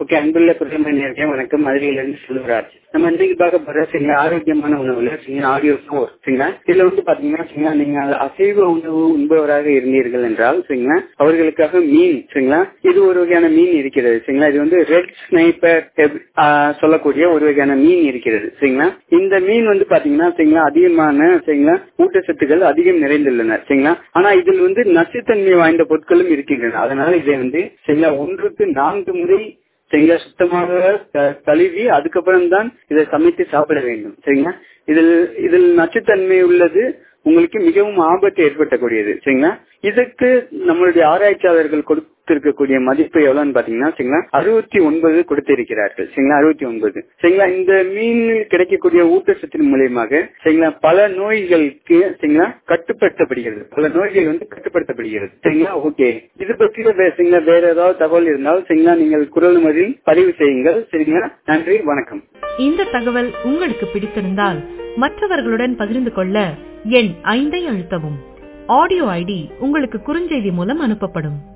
okay அன்புள்ள குரல்மணி நேரடியா வணக்கம் மதுரையிலிருந்து செல்வராஜ் நம்ம இன்னைக்கு பார்க்க போற சரிங்களா ஆரோக்கியமான உணவுல சரிங்களா ஆடியோ ஃபோர் சரிங்களா இதுல வந்து பாத்தீங்கன்னா சரிங்களா நீங்க அசைவ உணவு உண்பவராக இருந்தீர்கள் என்றால் சரிங்களா அவர்களுக்காக மீன் சரிங்களா இது ஒரு வகையான மீன் இருக்கிறது சரிங்களா இது வந்து ரெட் ஸ்னைப்பர் சொல்லக்கூடிய ஒரு வகையான மீன் இருக்கிறது சரிங்களா இந்த மீன் வந்து பாத்தீங்கன்னா சரிங்களா அதிகமான சரிங்களா ஊட்டச்சத்துக்கள் அதிகம் நிறைந்துள்ளன சரிங்களா ஆனா இதில் வந்து நச்சுத்தன்மை வாய்ந்த பொருட்களும் இருக்கின்றன அதனால இதை வந்து சரிங்களா ஒன்றுக்கு நான்கு முறை சரிங்களா சுத்தமாக கழுவி அதுக்கப்புறம் தான் இதை சமைத்து சாப்பிட வேண்டும் சரிங்களா இதில் இதில் நச்சுத்தன்மை உள்ளது உங்களுக்கு மிகவும் ஆபத்து ஏற்படுத்தக்கூடியது சரிங்களா இதுக்கு நம்மளுடைய ஆராய்ச்சியாளர்கள் கொடுத்திருக்கக்கூடிய மதிப்பு எவ்வளவுன்னு பாத்தீங்கன்னா சரிங்களா அறுபத்தி ஒன்பது கொடுத்திருக்கிறார்கள் சரிங்களா அறுபத்தி ஒன்பது சரிங்களா இந்த மீனில் கிடைக்கக்கூடிய ஊட்டச்சத்தின் மூலியமாக சரிங்களா பல நோய்களுக்கு சரிங்களா கட்டுப்படுத்தப்படுகிறது பல நோய்கள் வந்து கட்டுப்படுத்தப்படுகிறது சரிங்களா ஓகே இது பற்றி சரிங்களா வேற ஏதாவது தகவல் இருந்தால் சரிங்களா நீங்கள் குரல் மதில் பதிவு செய்யுங்கள் சரிங்களா நன்றி வணக்கம் இந்த தகவல் உங்களுக்கு பிடித்திருந்தால் மற்றவர்களுடன் பகிர்ந்து கொள்ள எண் ஐந்தை அழுத்தவும் ஆடியோ ஐடி உங்களுக்கு குறுஞ்செய்தி மூலம் அனுப்பப்படும்